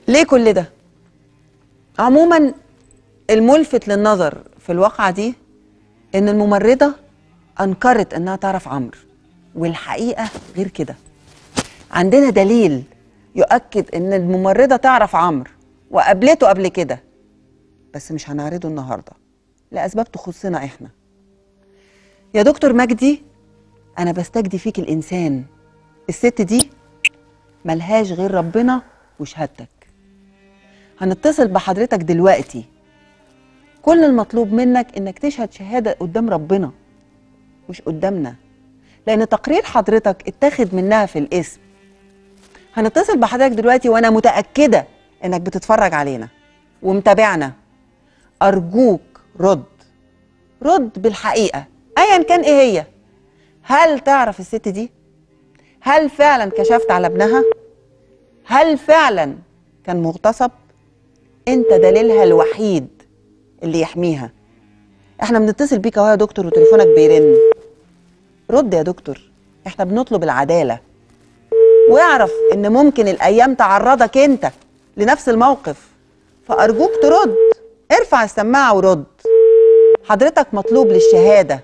ليه كل ده عموما الملفت للنظر في الواقعة دي ان الممرضة انكرت انها تعرف عمرو والحقيقة غير كده عندنا دليل يؤكد ان الممرضة تعرف عمرو وقابلته قبل كده بس مش هنعرضه النهارده لاسباب تخصنا احنا يا دكتور مجدي انا بستجدي فيك الانسان الست دي ملهاش غير ربنا وشهادتك هنتصل بحضرتك دلوقتي كل المطلوب منك انك تشهد شهاده قدام ربنا مش قدامنا لان تقرير حضرتك اتاخد منها في الاسم هنتصل بحضرتك دلوقتي وانا متاكده انك بتتفرج علينا ومتابعنا ارجوك رد رد بالحقيقه ايا كان ايه هي هل تعرف الست دي هل فعلا كشفت على ابنها هل فعلا كان مغتصب انت دليلها الوحيد اللي يحميها احنا بنتصل بيك اهو يا دكتور وتليفونك بيرن رد يا دكتور احنا بنطلب العداله واعرف ان ممكن الايام تعرضك انت لنفس الموقف فارجوك ترد ارفع السماعه ورد حضرتك مطلوب للشهاده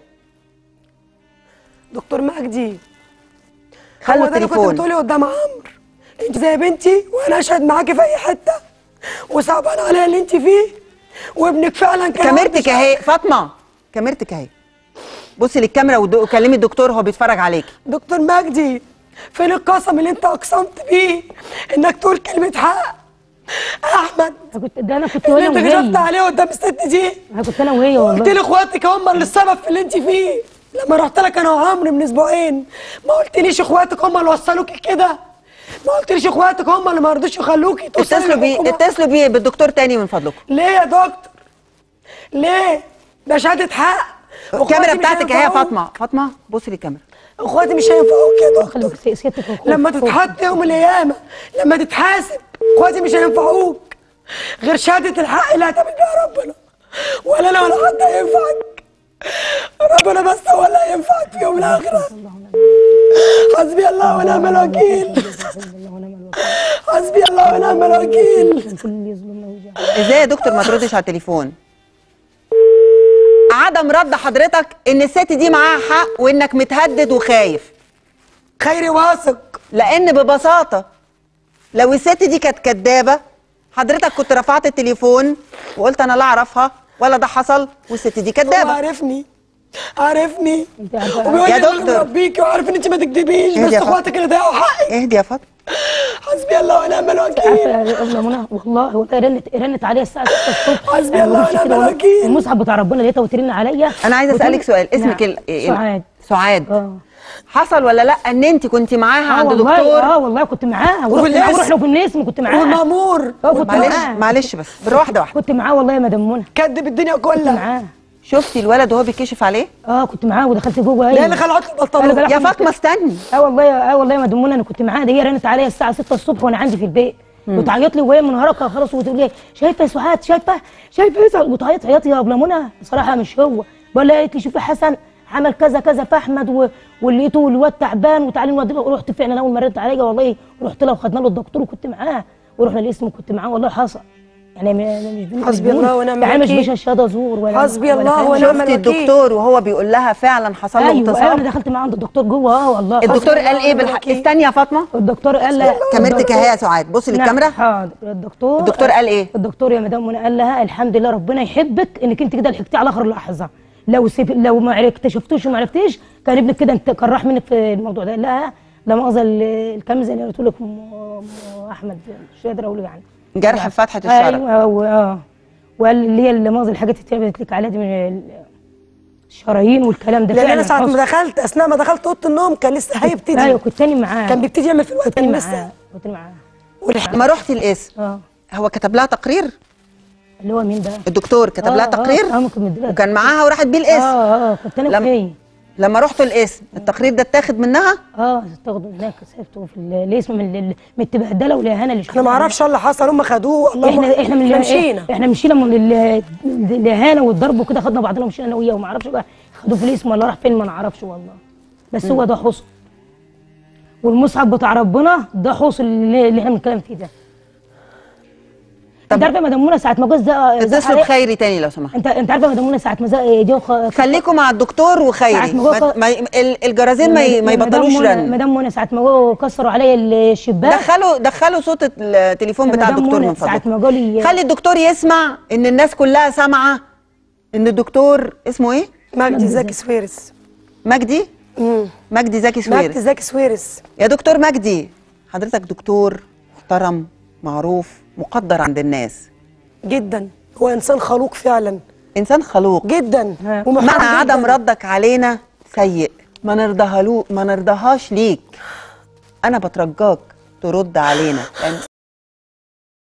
دكتور مجدي خلوا هو ده اللي كنت التليفون بتقولي قدام عمرو انت زي بنتي وانا اشهد معاكي في اي حته وصعبان عليا اللي انت فيه وابنك فعلا كان كاميرتك اهي فاطمه كاميرتك اهي بصي للكاميرا ود- وكلمي الدكتور هو بيتفرج عليكي دكتور مجدي فين القسم اللي انت اقسمت بيه انك تقول كلمه حق احمد أنا كنت ده انا كنت اللي انا انت كشفت وهي عليه قدام الست دي انا كنت انا وهي قلت والله لي اخواتك هم اللي السبب في اللي انت فيه لما رحت لك انا وعمرو من اسبوعين ما قلتليش اخواتك هم اللي وصلوكي كده ما قلتليش اخواتك هم اللي ما رضوش يخلوكي توصلي اتصلوا بيه للحكومة. اتصلوا بيه بالدكتور تاني من فضلكم ليه يا دكتور ليه ده شهاده حق الكاميرا اخواتي مش بتاعتك اهي يا هينفعوك. فاطمه فاطمه بصي للكاميرا اخواتي مش هينفعوك يا خلي دكتور بالك سيادتك وأخوك. لما تتحط يوم القيامه لما تتحاسب اخواتي مش هينفعوك غير شهاده الحق اللي هتقابل بيها ربنا ولا انا ولا حد هينفعك ربنا بس هو اللي هينفعك في يوم الاخره حسبي الله ونعم الوكيل حسبي الله ونعم الوكيل كل اللي يظلمنا ويجعل ازاي يا دكتور ما تردش على التليفون عدم رد حضرتك ان الست دي معاها حق وانك متهدد وخايف خيري واثق لان ببساطه لو الست دي كانت كدابه حضرتك كنت رفعت التليفون وقلت انا لا اعرفها ولا ده حصل والست دي هو كدابه عارفني عارفني انت عارفه وبيقول يا لي إن أنا دكتور. مربيكي وعارف ان انت ما تكدبيش اهدي بس يا فاطمة. اخواتك اللي ضيعوا حقي اهدي يا فاطمه حسبي الله ونعم الوكيل عارفه يا قبل منى والله والله رنت رنت عليا الساعه 6 الصبح حسبي أنا الله بمشي ونعم كده والله، الوكيل. المصحف بتاع ربنا لقيتها وترن عليا انا عايزه وتقول- اسالك سؤال اسمك نعم. ال... ال- سعاد سعاد اه حصل ولا لا ان انت كنت معاها اه عند والله دكتور اه والله كنت معاها ورحت والاسم. معاها ورحنا في النسم كنت معاها والمامور اه كنت معلش معاها معلش بس بالواحده واحده كنت معاه والله يا مدام منى كدب الدنيا كنت كلها معاه شفتي الولد وهو بيكشف عليه اه كنت معاه ودخلت جوه لا اللي خلعت لي البنطلون لا، لا، يا فاطمه استني اه والله اه والله يا مدام منى انا كنت معاها ده هي رنت عليا الساعه 6 الصبح وانا عندي في البيت وتعيط لي وهي منهاركه خلاص وتقول لي شايفه يا سعاد شايفه شايفه يا وتعيط عياط يا ابله منى بصراحه مش هو بقول لها قالت لي شوفي حسن عمل كذا كذا في احمد و... ولقيته الواد تعبان وتعالي نوديه ورحت فعلا اول ما رنت عليا والله رحت لها وخدنا له الدكتور وكنت معاه ورحنا الاسم وكنت معاه والله حصل يعني ما- أنا مش مش حسبي الله ونعم يعني مش الوكيل. مش الشهاده زور ولا حسبي ولا الله كلام. ونعم شفتي الوكيل. الدكتور وهو بيقول لها فعلا حصل له ايوه ايوه اغتصاب انا دخلت معاه عند الدكتور جوه اه والله الدكتور الله قال ايه ونعم بالحق الوكيل. استني يا فاطمه الدكتور قال لها كاميرتك اهي يا سعاد بصي نعم، للكاميرا حاضر الدكتور الدكتور قال ايه الدكتور يا مدام منى قال لها الحمد لله ربنا يحبك انك انت كده لحقتي على اخر لحظه لو سيب لو ما عرفت- اكتشفتوش وما عرفتيش كان ابنك كده انت كان راح منك في الموضوع ده قال لها لا مؤاخذه ال- الكلام زي اللي قلت لك ام أم احمد مش قادر اقوله يعني جرح في فتحه الشرج ايوه و- اه وقال اللي هي اللي مؤاخذه الحاجات اللي قلت لك عليها دي من ال- الشرايين والكلام ده لان انا فعلا ساعه حصل. ما دخلت اثناء ما دخلت اوضه النوم كان لسه هيبتدي ايوه كنت تاني معاه كان بيبتدي يعمل في الوقت كنت تاني كان معاه لسه كنت معاه والح- لما رحتي القسم اه هو كتب لها تقرير اللي هو مين ده؟ الدكتور كتب لها آه، تقرير اه ممكن مديلها وكان معاها وراحت بيه القسم اه اه كنت انا لما- وهي لما رحتوا القسم التقرير ده اتاخد منها اه تاخدوا هناك سيبته في ال- الاسم من ال- من التبهدله والاهانه اللي انا ما اعرفش ايه اللي حصل هم خدوه الله احنا احنا من ال- مشينا احنا مشينا من ال- الاهانه والضرب وكده خدنا بعضنا ومشينا انا وياه وما اعرفش بقى خدوه في الاسم ولا راح فين ما نعرفش والله بس هو ده حصن والمصحف بتاع ربنا ده حصن اللي اللي احنا بنتكلم فيه ده انت عارفه يا مدام منى ساعه ما جوز ده زق اتصلوا عليه- بخيري تاني لو سمحت انت انت عارفه يا مدام منى ساعه ما زق جو خ- خليكم مع الدكتور وخيري ساعة ما جوه ما ما ال- الجرازين ما, ي- ما مدام يبطلوش منى- رن مدام منى ساعه ما جو كسروا عليا الشباك دخلوا دخلوا صوت التليفون بتاع مدام الدكتور منى من ساعة فضلكم ما جولي خلي الدكتور يسمع ان الناس كلها سامعه ان الدكتور اسمه ايه مجدي زكي سويرس مجدي مم. مجدي زكي مجدي سويرس زكي سويرس يا دكتور مجدي حضرتك دكتور محترم معروف مقدر عند الناس جدا هو انسان خلوق فعلا انسان خلوق جدا ها. ومحترم مع جداً. عدم ردك علينا سيء ما نرضاها له ما نرضاهاش ليك انا بترجاك ترد علينا لان